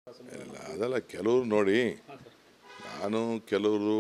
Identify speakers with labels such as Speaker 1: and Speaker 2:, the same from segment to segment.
Speaker 1: ಇಲ್ಲ ಅದಲ್ಲ ಕೆಲವರು ನೋಡಿ ನಾನು ಕೆಲವರು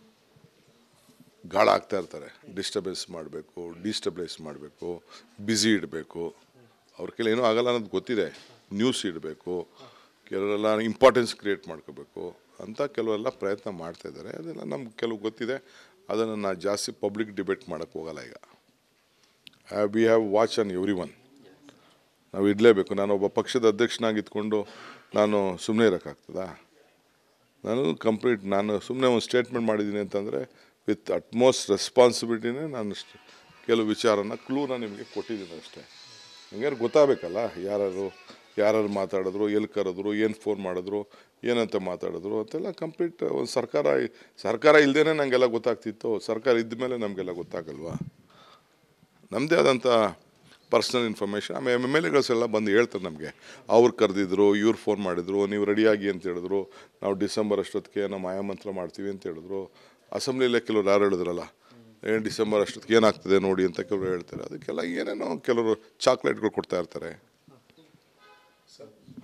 Speaker 1: ಗಾಳ ಆಗ್ತಾ ಇರ್ತಾರೆ ಡಿಸ್ಟರ್ಬೆನ್ಸ್ ಮಾಡಬೇಕು ಡಿಸ್ಟರ್ಬೆನ್ಸ್ ಮಾಡಬೇಕು ಬ್ಯುಸಿ ಇಡಬೇಕು ಅವ್ರ ಕೈಲಿ ಏನೂ ಆಗಲ್ಲ ಅನ್ನೋದು ಗೊತ್ತಿದೆ ನ್ಯೂಸ್ ಇಡಬೇಕು ಕೆಲವರೆಲ್ಲ ಇಂಪಾರ್ಟೆನ್ಸ್ ಕ್ರಿಯೇಟ್ ಮಾಡ್ಕೋಬೇಕು ಅಂತ ಕೆಲವೆಲ್ಲ ಪ್ರಯತ್ನ ಮಾಡ್ತಾ ಇದ್ದಾರೆ ಅದೆಲ್ಲ ನಮ್ಗೆ ಕೆಲವು ಗೊತ್ತಿದೆ ಅದನ್ನು ನಾನು ಜಾಸ್ತಿ ಪಬ್ಲಿಕ್ ಡಿಬೇಟ್ ಮಾಡೋಕ್ಕೆ ಹೋಗಲ್ಲ ಈಗ we have watch on every one ನಾವು ಇಡಲೇಬೇಕು ನಾನು ಒಬ್ಬ ಪಕ್ಷದ ಅಧ್ಯಕ್ಷನಾಗಿ ಇದ್ಕೊಂಡು ನಾನು ಸುಮ್ಮನೆ ಇರೋಕ್ಕಾಗ್ತದಾ ನಾನು ಕಂಪ್ಲೀಟ್ ನಾನು ಸುಮ್ಮನೆ ಒಂದು ಸ್ಟೇಟ್ಮೆಂಟ್ ಮಾಡಿದ್ದೀನಿ ಅಂತಂದರೆ ವಿತ್ ಅಟ್ಮೋಸ್ಟ್ ರೆಸ್ಪಾನ್ಸಿಬಿಲಿಟಿನೇ ನಾನು ಸ್ಟ್- ಕೆಲವು ವಿಚಾರನ ಕ್ಲೂನ ನಿಮಗೆ ಕೊಟ್ಟಿದ್ದೀನಿ ಅಷ್ಟೇ ಹಂಗಾರೆ ಗೊತ್ತಾಗಬೇಕಲ್ಲ ಯಾರು ಯಾರು ಮಾತಾಡಿದ್ರು ಎಲ್ಲಿ ಕರೆದ್ರು ಏನು ಫೋನ್ ಮಾಡಿದ್ರು ಏನಂತ ಮಾತಾಡಿದ್ರು ಅಂತೆಲ್ಲ ಕಂಪ್ಲೀಟ್ ಒಂದು ಸರ್ಕಾರ ಸರ್ಕಾರ ಇಲ್ಲದೇ ನನಗೆಲ್ಲ ಗೊತ್ತಾಗ್ತಿತ್ತು ಸರ್ಕಾರ ಇದ್ದ ಮೇಲೆ ನಮಗೆಲ್ಲ ಗೊತ್ತಾಗಲ್ವಾ ನಮ್ಮದೇ ಆದಂಥ ಪರ್ಸ್ನಲ್ ಇನ್ಫಾರ್ಮೇಷನ್ ಆಮೇಲೆ ಎಮ್ ಎಲ್ ಎಗಳ್ಸೆಲ್ಲ ಬಂದು ಹೇಳ್ತಾರೆ ನಮಗೆ ಅವ್ರು ಕರೆದಿದ್ರು ಇವ್ರು ಫೋನ್ ಮಾಡಿದ್ರು ನೀವು ರೆಡಿಯಾಗಿ ಅಂತ ಹೇಳಿದ್ರು ನಾವು ಡಿಸೆಂಬರ್ ಅಷ್ಟೊತ್ತಿಗೆ ನಾವು ಮಾಯಾಮಂತ್ರ ಮಾಡ್ತೀವಿ ಅಂತ ಹೇಳಿದ್ರು ಅಸೆಂಬ್ಲಿಯಲ್ಲೇ ಕೆಲವ್ರು ಯಾರು ಹೇಳಿದ್ರಲ್ಲ ಏನು ಡಿಸೆಂಬರ್ ಅಷ್ಟೊತ್ತಿಗೆ ಏನಾಗ್ತದೆ ನೋಡಿ ಅಂತ ಕೆಲವರು ಹೇಳ್ತಾರೆ ಅದಕ್ಕೆಲ್ಲ ಏನೇನೋ ಕೆಲವರು ಚಾಕ್ಲೇಟ್ಗಳು ಕೊಡ್ತಾ ಇರ್ತಾರೆ